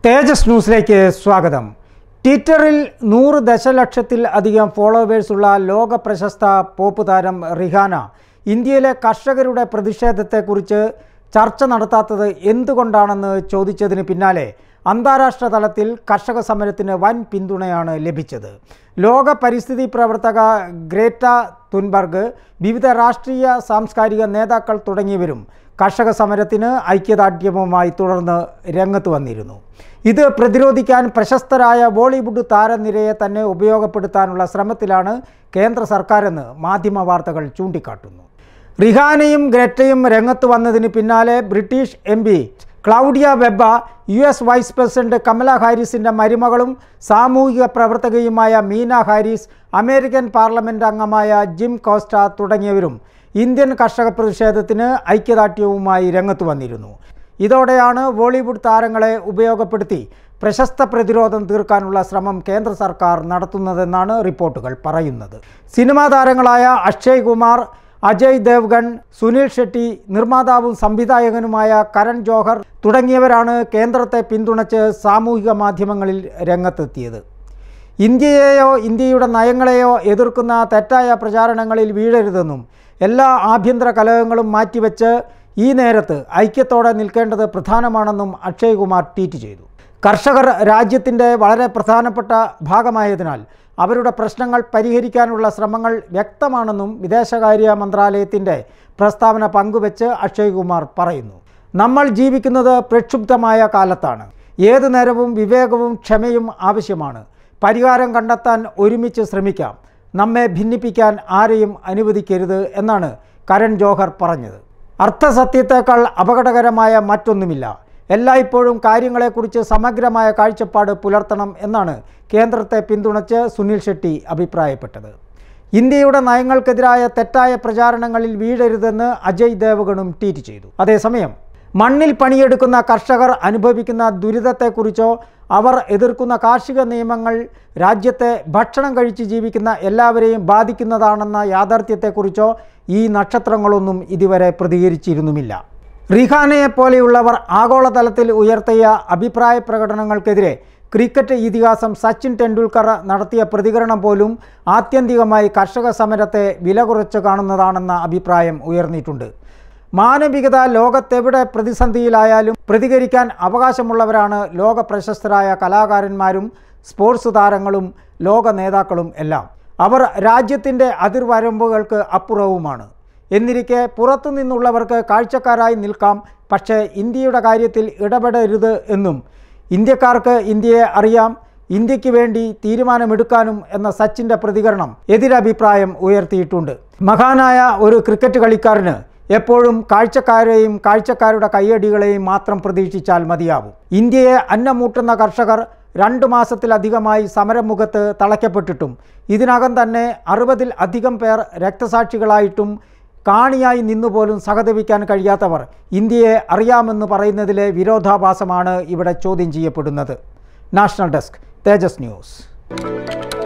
തേജസ് ന്യൂസിലേക്ക് സ്വാഗതം ട്വിറ്ററിൽ നൂറ് ദശലക്ഷത്തിൽ അധികം ഫോളോവേഴ്സുള്ള ലോക പ്രശസ്ത പോപ്പ് താരം റിഹാന ഇന്ത്യയിലെ കർഷകരുടെ പ്രതിഷേധത്തെക്കുറിച്ച് ചർച്ച നടത്താത്തത് എന്തുകൊണ്ടാണെന്ന് ചോദിച്ചതിന് പിന്നാലെ അന്താരാഷ്ട്ര തലത്തിൽ കർഷക സമരത്തിന് വൻ പിന്തുണയാണ് ലഭിച്ചത് ലോക പരിസ്ഥിതി പ്രവർത്തക ഗ്രേറ്റ തുൻബർഗ് വിവിധ രാഷ്ട്രീയ സാംസ്കാരിക നേതാക്കൾ തുടങ്ങിയവരും കർഷക സമരത്തിന് ഐക്യദാർഢ്യവുമായി തുടർന്ന് രംഗത്ത് വന്നിരുന്നു ഇത് പ്രതിരോധിക്കാൻ പ്രശസ്തരായ ബോളിവുഡ് താരനിരയെ തന്നെ ഉപയോഗപ്പെടുത്താനുള്ള ശ്രമത്തിലാണ് കേന്ദ്ര സർക്കാരെന്ന് മാധ്യമ വാർത്തകൾ ചൂണ്ടിക്കാട്ടുന്നു റിഹാനയും ഗ്രറ്റയും രംഗത്ത് വന്നതിന് പിന്നാലെ British M P Claudia Webb U S vice president Kamala ഹാരിസിൻ്റെ മരുമകളും സാമൂഹിക പ്രവർത്തകയുമായ മീന ഹാരിസ് അമേരിക്കൻ പാർലമെൻറ്റ് അംഗമായ ജിം കോസ്റ്റ തുടങ്ങിയവരും ഇന്ത്യൻ കർഷക പ്രതിഷേധത്തിന് ഐക്യദാർഢ്യവുമായി രംഗത്ത് വന്നിരുന്നു ഇതോടെയാണ് ബോളിവുഡ് താരങ്ങളെ ഉപയോഗപ്പെടുത്തി പ്രശസ്ത പ്രതിരോധം തീർക്കാനുള്ള ശ്രമം കേന്ദ്ര സർക്കാർ നടത്തുന്നതെന്നാണ് റിപ്പോർട്ടുകൾ പറയുന്നത് സിനിമാ താരങ്ങളായ അക്ഷയ് കുമാർ അജയ് ദേവ്ഗൺ സുനിൽ ഷെട്ടി നിർമ്മാതാവും സംവിധായകനുമായ കരൺ ജോഹർ തുടങ്ങിയവരാണ് കേന്ദ്രത്തെ പിന്തുണച്ച് സാമൂഹിക മാധ്യമങ്ങളിൽ രംഗത്തെത്തിയത് ഇന്ത്യയെയോ ഇന്ത്യയുടെ നയങ്ങളെയോ എതിർക്കുന്ന തെറ്റായ പ്രചാരണങ്ങളിൽ വീഴരുതെന്നും എല്ലാ ആഭ്യന്തര കലഹങ്ങളും മാറ്റിവെച്ച് ഈ നേരത്ത് ഐക്യത്തോടെ നിൽക്കേണ്ടത് പ്രധാനമാണെന്നും അക്ഷയ് കുമാർ ട്വീറ്റ് ചെയ്തു കർഷകർ രാജ്യത്തിൻ്റെ വളരെ പ്രധാനപ്പെട്ട ഭാഗമായതിനാൽ അവരുടെ പ്രശ്നങ്ങൾ പരിഹരിക്കാനുള്ള ശ്രമങ്ങൾ വ്യക്തമാണെന്നും വിദേശകാര്യ മന്ത്രാലയത്തിൻ്റെ പ്രസ്താവന പങ്കുവെച്ച് അക്ഷയ് കുമാർ പറയുന്നു നമ്മൾ ജീവിക്കുന്നത് പ്രക്ഷുബ്ധമായ കാലത്താണ് ഏതു നേരവും വിവേകവും ക്ഷമയും ആവശ്യമാണ് പരിഹാരം കണ്ടെത്താൻ ഒരുമിച്ച് ശ്രമിക്കാം നമ്മെ ഭിന്നിപ്പിക്കാൻ ആരെയും അനുവദിക്കരുത് എന്നാണ് കരൺ ജോഹർ പറഞ്ഞത് അർത്ഥസത്യത്തേക്കാൾ അപകടകരമായ മറ്റൊന്നുമില്ല എല്ലായ്പ്പോഴും കാര്യങ്ങളെക്കുറിച്ച് സമഗ്രമായ കാഴ്ചപ്പാട് പുലർത്തണം എന്നാണ് കേന്ദ്രത്തെ പിന്തുണച്ച് സുനിൽ ഷെട്ടി അഭിപ്രായപ്പെട്ടത് ഇന്ത്യയുടെ നയങ്ങൾക്കെതിരായ തെറ്റായ പ്രചാരണങ്ങളിൽ വീഴരുതെന്ന് അജയ് ദേവഗണും ട്വീറ്റ് ചെയ്തു അതേസമയം മണ്ണിൽ പണിയെടുക്കുന്ന കർഷകർ അനുഭവിക്കുന്ന ദുരിതത്തെക്കുറിച്ചോ അവർ എതിർക്കുന്ന കാർഷിക നിയമങ്ങൾ രാജ്യത്തെ ഭക്ഷണം കഴിച്ച് ജീവിക്കുന്ന എല്ലാവരെയും ബാധിക്കുന്നതാണെന്ന യാഥാർത്ഥ്യത്തെക്കുറിച്ചോ ഈ നക്ഷത്രങ്ങളൊന്നും ഇതുവരെ പ്രതികരിച്ചിരുന്നുമില്ല റിഹാനയെ പോലെയുള്ളവർ ആഗോളതലത്തിൽ ഉയർത്തിയ അഭിപ്രായ പ്രകടനങ്ങൾക്കെതിരെ ക്രിക്കറ്റ് ഇതിഹാസം സച്ചിൻ ടെണ്ടുൽക്കർ നടത്തിയ പ്രതികരണം പോലും ആത്യന്തികമായി കർഷക സമരത്തെ വില കുറച്ച് കാണുന്നതാണെന്ന അഭിപ്രായം ഉയർന്നിട്ടുണ്ട് മാനവികത ലോകത്തെവിടെ പ്രതിസന്ധിയിലായാലും പ്രതികരിക്കാൻ അവകാശമുള്ളവരാണ് ലോക പ്രശസ്തരായ കലാകാരന്മാരും സ്പോർട്സ് താരങ്ങളും ലോക നേതാക്കളും എല്ലാം അവർ രാജ്യത്തിൻ്റെ അതിർവരമ്പുകൾക്ക് അപ്പുറവുമാണ് എന്നിരിക്കെ പുറത്തു നിന്നുള്ളവർക്ക് കാഴ്ചക്കാരായി നിൽക്കാം പക്ഷേ ഇന്ത്യയുടെ കാര്യത്തിൽ ഇടപെടരുത് എന്നും ഇന്ത്യക്കാർക്ക് ഇന്ത്യയെ അറിയാം ഇന്ത്യക്ക് വേണ്ടി തീരുമാനമെടുക്കാനും എന്ന സച്ചിൻ്റെ പ്രതികരണം എതിരഭിപ്രായം ഉയർത്തിയിട്ടുണ്ട് മഹാനായ ഒരു ക്രിക്കറ്റ് കളിക്കാരന് എപ്പോഴും കാഴ്ചക്കാരെയും കാഴ്ചക്കാരുടെ കയ്യടികളെയും മാത്രം പ്രതീക്ഷിച്ചാൽ മതിയാവും ഇന്ത്യയെ അന്നമൂട്ടുന്ന കർഷകർ രണ്ടു മാസത്തിലധികമായി സമരമുഖത്ത് തളയ്ക്കപ്പെട്ടിട്ടും ഇതിനകം തന്നെ അറുപതിൽ അധികം പേർ രക്തസാക്ഷികളായിട്ടും കാണിയായി നിന്നുപോലും സഹതപിക്കാൻ കഴിയാത്തവർ ഇന്ത്യയെ അറിയാമെന്ന് പറയുന്നതിലെ വിരോധാഭാസമാണ് ഇവിടെ ചോദ്യം ചെയ്യപ്പെടുന്നത് നാഷണൽ ഡെസ്ക് തേജസ് ന്യൂസ്